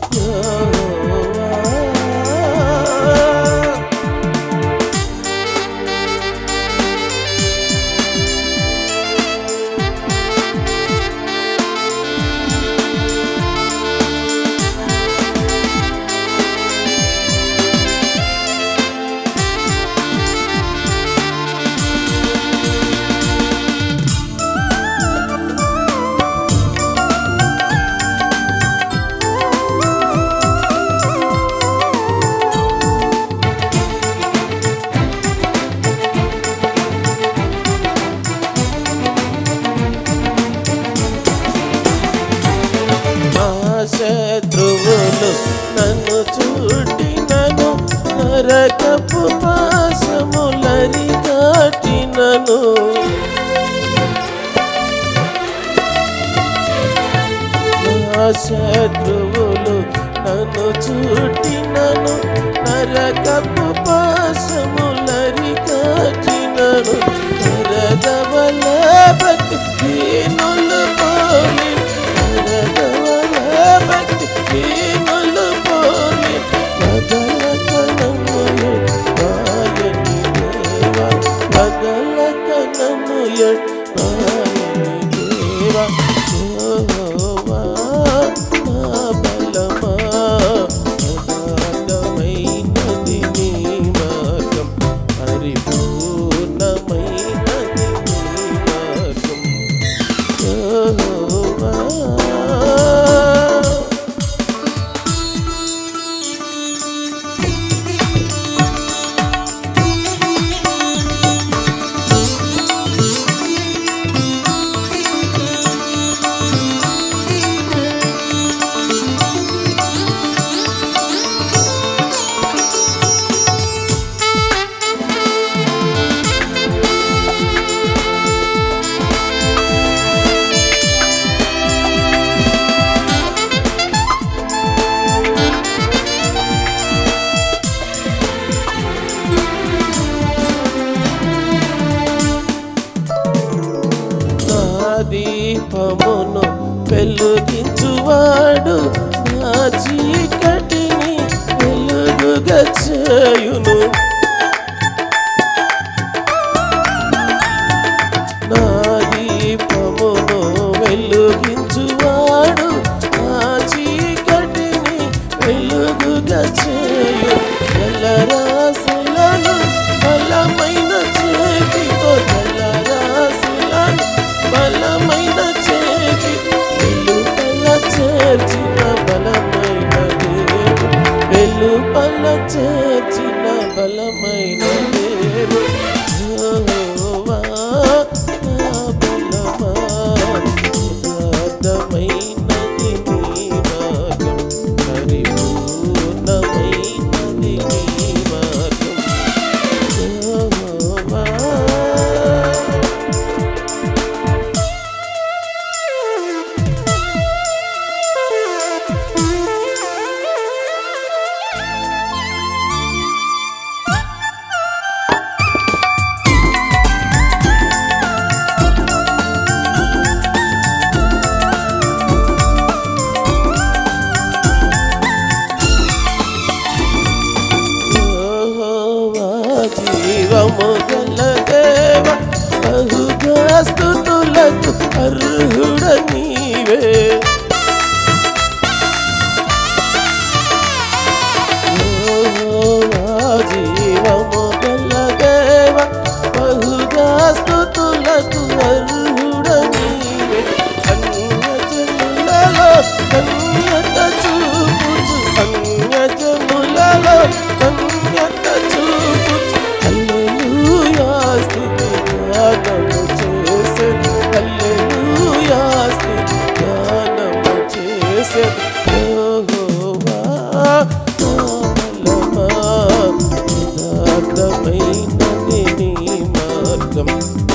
యెహోవా. మా శత్రువులు నన్ను చూటినను నరకపు పాశములరి కాటినను మా శత్రువులు నన్ను చూటినను నరకపు పాశములరి కాటినను నరదవల భక్తి దీనులు పోలి నరదవల భక్తి దీనులు పోలి బదల కనముయ వాయని దేవా బదల కనముయ వాయని దేవా యెహోవా నా బలమా అగాధమైనది నీ మార్గం పరిపూర్ణమైనది నీ మార్గం యెహోవా నా దీపమును వెలుగించువాడు నా చీకటిని వెలుగుగా చేయును నా దీపమును వెలుగించువాడు నా చీకటిని వెలుగుగా చేయు జలరాశులను బలమైన చేతితో జలరాశులను బలమైన చేతి వెలుపల చేర్చిన బలమైన దేవుడు వెలుపల చేర్చిన బలమైన దేవుడు యెహోవా నా బలమా యథార్థమైనది నీ మార్గం పరిపూర్ణమైనది నీ మార్గం యెహోవా యెహోవా జీవము గల దేవ బహుగా స్తుతులకు అర్హుడ నీవే యెహోవా జీవము గల దేవ బహుగా స్తుతులకు అర్హుడ నీవే అన్యజనులలో కన్యత చూపుచు అన్యజనులలో కన్యత చూపుచు హల్లెలూయా స్తుతి గానము చేసే హల్లెలూయా స్తుతి గానము చేసే యెహోవా నా బలమా యథార్థమైనది నీ మార్గం